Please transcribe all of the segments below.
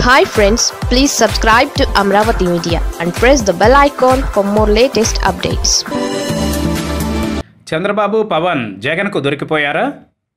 hi friends please subscribe to Amaravati media and press the bell icon for more latest updates Chandrababu Pawan జగన్కు దొరికిపోయారా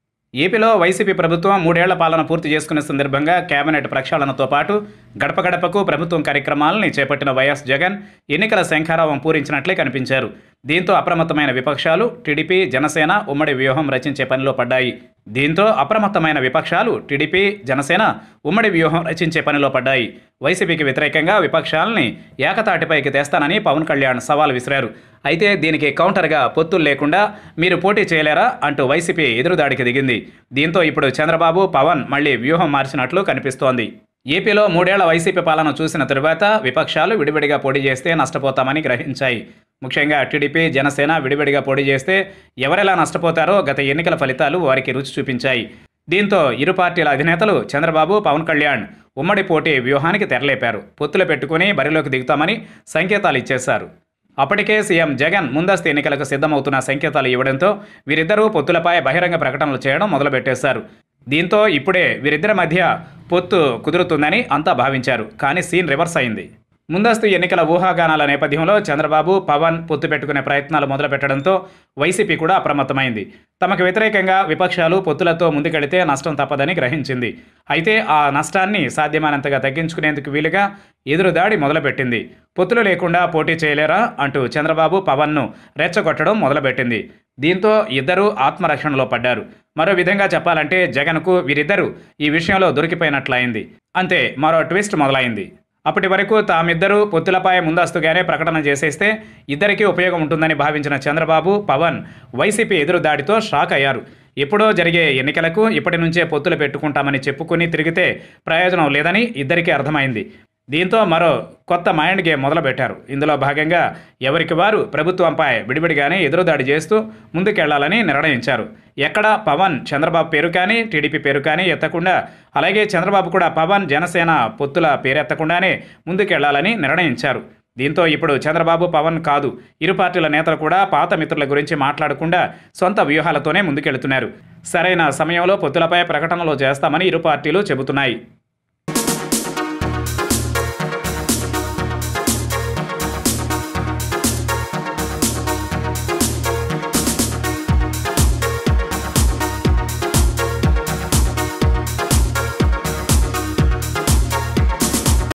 ఏపీలో YCP ప్రభుత్వం మూడేళ్ల పాలన పూర్తి చేసుకునే సందర్భంగా కేబినెట్ ప్రక్షాళనతో పాటు గడప గడపకు ప్రభుత్వం కార్యక్రమాలని చేపట్టిన వైఎస్ జగన్ ఎన్నికల శంఖారావం పూరించినట్లే కనిపించారు దీంతో అప్రమత్తమైన విపక్షాలు టీడీపీ జనసేన ఉమ్మడి వ్యూహం రచించే పనిలో పడ్డాయి దీంతో అప్రమత్తమైన విపక్షాలు టీడీపీ జనసేన ఉమ్మడి వ్యూహం రచించే పనిలో పడ్డాయి వైసీపీకి వ్యతిరేకంగా విపక్షాలని ఏకతాటిపైకి తెస్తానని పవన్ కళ్యాణ్ సవాల్ విసిరారు అయితే దీనికి కౌంటర్గా పొత్తులు లేకుండా మీరు పోటీ చేయలేరా అంటూ వైసీపీ ఎదురుదాడికి దిగింది దీంతో ఇప్పుడు చంద్రబాబు పవన్ మళ్లీ వ్యూహం మార్చినట్లు కనిపిస్తోంది ఏపీలో మూడేళ్ల వైసీపీ పాలన చూసిన తరువాత విపక్షాలు విడివిడిగా పోటీ చేస్తే నష్టపోతామని గ్రహించాయి ముఖ్యంగా టీడీపీ జనసేన విడివిడిగా పోటీ చేస్తే ఎవరెలా నష్టపోతారో గత ఎన్నికల ఫలితాలు వారికి రుచి చూపించాయి దీంతో ఇరు పార్టీల అధినేతలు చంద్రబాబు పవన్ కళ్యాణ్ ఉమ్మడి పోటీ వ్యూహానికి తెరలేపారు పొత్తులు పెట్టుకుని బరిలోకి దిగుతామని సంకేతాలు ఇచ్చేశారు అప్పటికే సీఎం జగన్ ముందస్తు ఎన్నికలకు సిద్ధమవుతున్న సంకేతాలు ఇవ్వడంతో వీరిద్దరూ పొత్తులపై బహిరంగ ప్రకటనలు చేయడం మొదలుపెట్టేశారు దీంతో ఇప్పుడే వీరిద్దరి మధ్య పొత్తు కుదురుతుందని అంతా భావించారు కానీ సీన్ రివర్స్ అయింది ముందస్తు ఎన్నికల ఊహాగానాల నేపథ్యంలో చంద్రబాబు పవన్ పొత్తు పెట్టుకునే ప్రయత్నాలు మొదలుపెట్టడంతో వైసీపీ కూడా అప్రమత్తమైంది తమకు వ్యతిరేకంగా విపక్షాలు పొత్తులతో ముందుకెళితే నష్టం తప్పదని గ్రహించింది అయితే ఆ నష్టాన్ని సాధ్యమైనంతగా తగ్గించుకునేందుకు వీలుగా ఎదురుదాడి మొదలుపెట్టింది పొత్తులు లేకుండా పోటీ చేయలేరా అంటూ చంద్రబాబు పవన్ను రెచ్చగొట్టడం మొదలుపెట్టింది దీంతో ఇద్దరూ ఆత్మరక్షణలో పడ్డారు మరో విధంగా చెప్పాలంటే జగన్కు వీరిద్దరూ ఈ విషయంలో దొరికిపోయినట్లయింది అంతే మరో ట్విస్ట్ మొదలైంది అప్పటి వరకు తామిద్దరూ పొత్తులపై ముందస్తుగానే ప్రకటన చేసేస్తే ఇద్దరికీ ఉపయోగం ఉంటుందని భావించిన చంద్రబాబు పవన్ వైసీపీ ఎదురుదాడితో షాక్ అయ్యారు ఎప్పుడో జరిగే ఎన్నికలకు ఇప్పటి నుంచే పొత్తులు పెట్టుకుంటామని చెప్పుకుని తిరిగితే ప్రయోజనం లేదని ఇద్దరికీ అర్థమైంది దీంతో మరో కొత్త మైండ్ గేమ్ మొదలుపెట్టారు ఇందులో భాగంగా ఎవరికి వారు ప్రభుత్వంపై విడివిడిగానే ఎదురుదాడి చేస్తూ ముందుకెళ్లాలని నిర్ణయించారు ఎక్కడ పవన్ చంద్రబాబు పేరు కానీ టీడీపీ పేరు కానీ ఎత్తకుండా అలాగే చంద్రబాబు కూడా పవన్ జనసేన పొత్తుల పేరెత్తకుండానే ముందుకెళ్లాలని నిర్ణయించారు దీంతో ఇప్పుడు చంద్రబాబు పవన్ కాదు ఇరు పార్టీల నేతలు కూడా పాత మిత్రుల గురించి మాట్లాడకుండా సొంత వ్యూహాలతోనే ముందుకెళ్తున్నారు సరైన సమయంలో పొత్తులపై ప్రకటనలు చేస్తామని ఇరు పార్టీలు చెబుతున్నాయి